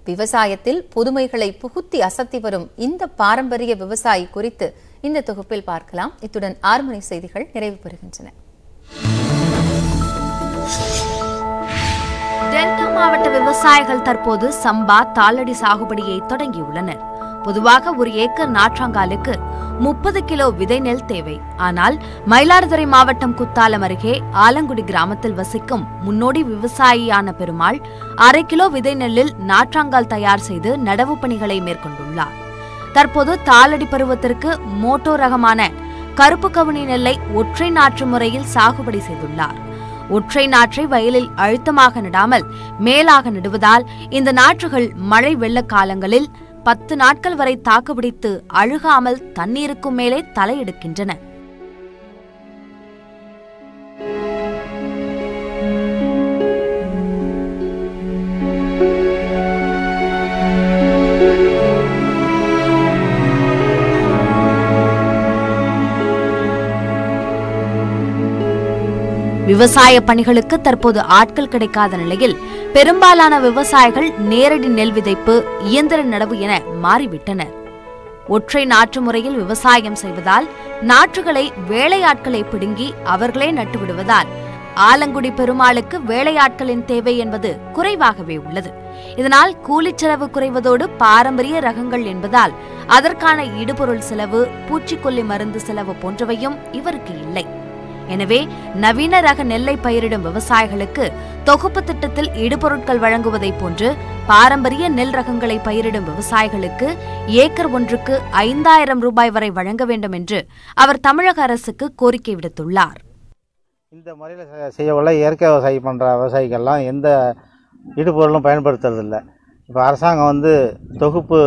விவசாயத்தில் புதுமைகளை புகுத்தி அசத்தி வரும் இந்த பாரம்பரிய விவசாயி குறித்து இந்த தொகுப்பில் பார்க்கலாம் இத்துடன் ஆறு மணி செய்திகள் நிறைவு பெறுகின்றன டெல்டா மாவட்ட விவசாயிகள் தற்போது சம்பா தாளடி சாகுபடியை தொடங்கியுள்ளனர் பொதுவாக ஒரு ஏக்கர் நாற்றாங்காலுக்கு முப்பது கிலோ விதை நெல் தேவை ஆனால் மயிலாடுதுறை மாவட்டம் குத்தாலம் அருகே ஆலங்குடி கிராமத்தில் வசிக்கும் முன்னோடி விவசாயியான பெருமாள் அரை கிலோ விதை நெல்லில் நாற்றாங்கால் தயார் செய்து நடவு பணிகளை மேற்கொண்டுள்ளார் தற்போது தாளடி பருவத்திற்கு மோட்டோ ரகமான கருப்பு கவுனி நெல்லை ஒற்றை நாற்று முறையில் சாகுபடி செய்துள்ளார் ஒற்றை நாற்றை வயலில் அழுத்தமாக நடாமல் மேலாக நடுவதால் இந்த நாற்றுகள் மழை வெள்ள காலங்களில் பத்து நாட்கள் வரை தாக்குப்பிடித்து அழுகாமல் தண்ணீருக்கும் மேலே தலையெடுக்கின்றன விவசாய பணிகளுக்கு தற்போது ஆட்கள் கிடைக்காத நிலையில் பெரும்பாலான விவசாயிகள் நேரடி நெல் விதைப்பு இயந்திர நடவு என மாறிவிட்டனர் ஒற்றை நாற்று முறையில் விவசாயம் செய்வதால் நாற்றுகளை வேலையாட்களை பிடுங்கி அவர்களே நட்டுவிடுவதால் ஆலங்குடி பெருமாளுக்கு வேலையாட்களின் தேவை என்பது குறைவாகவே உள்ளது இதனால் கூலிச் செலவு குறைவதோடு பாரம்பரிய ரகங்கள் என்பதால் அதற்கான இடுபொருள் செலவு பூச்சிக்கொல்லி மருந்து செலவு போன்றவையும் இவருக்கு இல்லை எனவே நவீன ரக நெல்லை பயிரிடும் விவசாயிகளுக்கு தொகுப்பு திட்டத்தில் இடுபொருட்கள் வழங்குவதைப் போன்று பாரம்பரிய நெல் ரகங்களை பயிரிடும் விவசாயிகளுக்கு ஏக்கர் ஒன்றுக்கு ஐந்தாயிரம் ரூபாய் வரை வழங்க வேண்டும் என்று அவர் தமிழக அரசுக்கு கோரிக்கை விடுத்துள்ளார் இந்த முறையில் செய்யவுள்ள இயற்கை விவசாயம் பண்ணுற விவசாயிகள்லாம் எந்த இடுபொருளும் பயன்படுத்துறதில்ல இப்போ அரசாங்கம் வந்து தொகுப்பு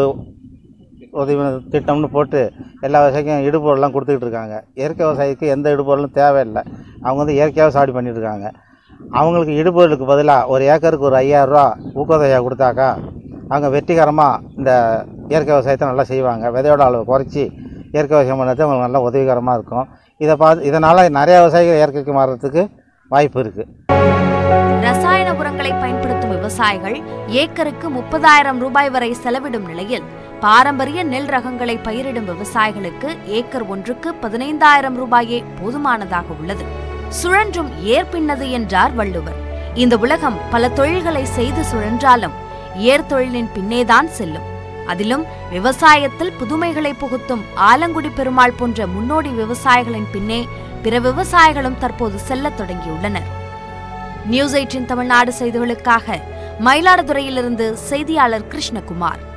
உதவி திட்டம்னு போட்டு எல்லா விவசாயிக்கும் இடுபொருள்லாம் கொடுத்துக்கிட்டு இருக்காங்க இயற்கை விவசாயிக்கு எந்த இடுபொருளும் தேவையில்லை அவங்க வந்து இயற்கையாக சாடி பண்ணிட்டு இருக்காங்க அவங்களுக்கு இடுபொருளுக்கு பதிலாக ஒரு ஏக்கருக்கு ஒரு ஐயாயிரரூவா ஊக்கத்தொகையாக கொடுத்தாக்கா அவங்க வெற்றிகரமாக இந்த இயற்கை விவசாயத்தை நல்லா செய்வாங்க விதையோட அளவு குறைச்சி இயற்கை விவசாயம் பண்ணுறது அவங்களுக்கு நல்லா உதவிகரமாக இருக்கும் இதை பார்த்து இதனால் நிறைய விவசாயிகள் இயற்கைக்கு மாறுறதுக்கு வாய்ப்பு இருக்குது ரசாயன உரங்களை பயன்படுத்தும் விவசாயிகள் ஏக்கருக்கு முப்பதாயிரம் ரூபாய் வரை செலவிடும் நிலையில் பாரம்பரிய நெல் ரகங்களை பயிரிடும் விவசாயிகளுக்கு ஏக்கர் ஒன்றுக்கு பதினைந்தாயிரம் ரூபாயே போதுமானதாக உள்ளது சுழன்றும் ஏற்பின்னது என்றார் வள்ளுவர் இந்த உலகம் பல தொழில்களை செய்து சுழன்றாலும் ஏர் தொழிலின் பின்னேதான் செல்லும் அதிலும் விவசாயத்தில் புதுமைகளை புகுத்தும் ஆலங்குடி பெருமாள் போன்ற முன்னோடி விவசாயிகளின் பின்னே பிற விவசாயிகளும் தற்போது செல்லத் தொடங்கியுள்ளனர் நியூஸ் எயிட்டின் தமிழ்நாடு செய்திகளுக்காக மயிலாடுதுறையிலிருந்து செய்தியாளர் கிருஷ்ணகுமார்